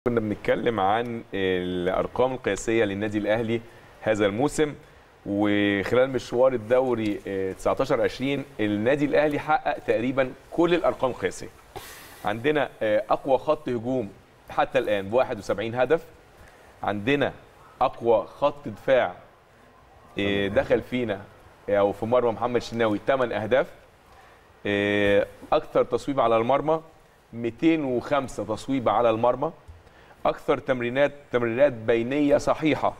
كنا بنتكلم عن الارقام القياسيه للنادي الاهلي هذا الموسم وخلال مشوار الدوري 19 20 النادي الاهلي حقق تقريبا كل الارقام القياسيه عندنا اقوى خط هجوم حتى الان ب 71 هدف عندنا اقوى خط دفاع دخل فينا او في مرمى محمد شناوي 8 اهداف اكثر تصويب على المرمى 205 تصويب على المرمى اكثر تمرينات تمريرات بينيه صحيحه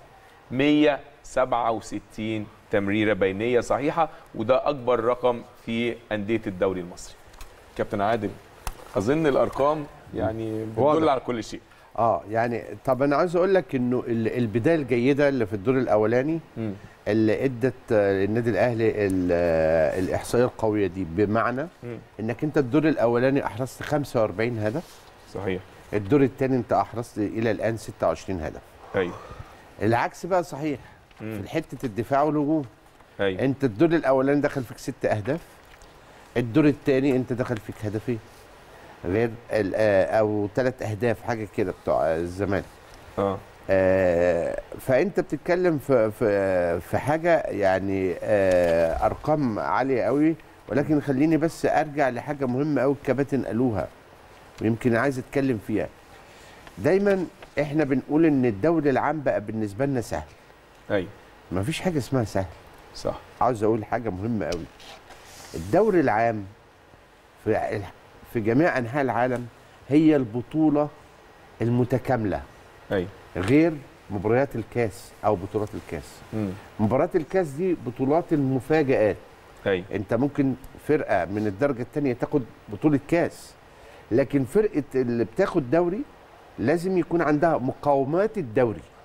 167 تمريره بينيه صحيحه وده اكبر رقم في انديه الدوري المصري كابتن عادل اظن الارقام يعني بتدل على كل شيء اه يعني طب انا عايز اقول لك انه البدايه الجيده اللي في الدور الاولاني م. اللي ادت النادي الاهلي الاحصائيه القويه دي بمعنى م. انك انت الدور الاولاني احرزت 45 هدف صحيح الدور الثاني انت احرزت الى الان 26 هدف ايوه العكس بقى صحيح م. في حته الدفاع والهجوم ايوه انت الدور الاولاني دخل فيك ست اهداف الدور الثاني انت دخل فيك هدفين غير او ثلاث اهداف حاجه كده بتوع الزمالك اه آه فانت بتتكلم في في في حاجه يعني آه ارقام عاليه قوي ولكن خليني بس ارجع لحاجه مهمه قوي الكباتن قالوها ويمكن عايز اتكلم فيها دايما احنا بنقول ان الدوري العام بقى بالنسبه لنا سهل ايوه ما فيش حاجه اسمها سهل صح عاوز اقول حاجه مهمه قوي الدوري العام في في جميع انحاء العالم هي البطوله المتكامله ايوه غير مباريات الكاس او بطولات الكاس م. مباريات الكاس دي بطولات المفاجآت ايوه انت ممكن فرقه من الدرجه الثانيه تاخد بطوله كاس لكن فرقه اللي بتاخد دوري لازم يكون عندها مقاومات الدوري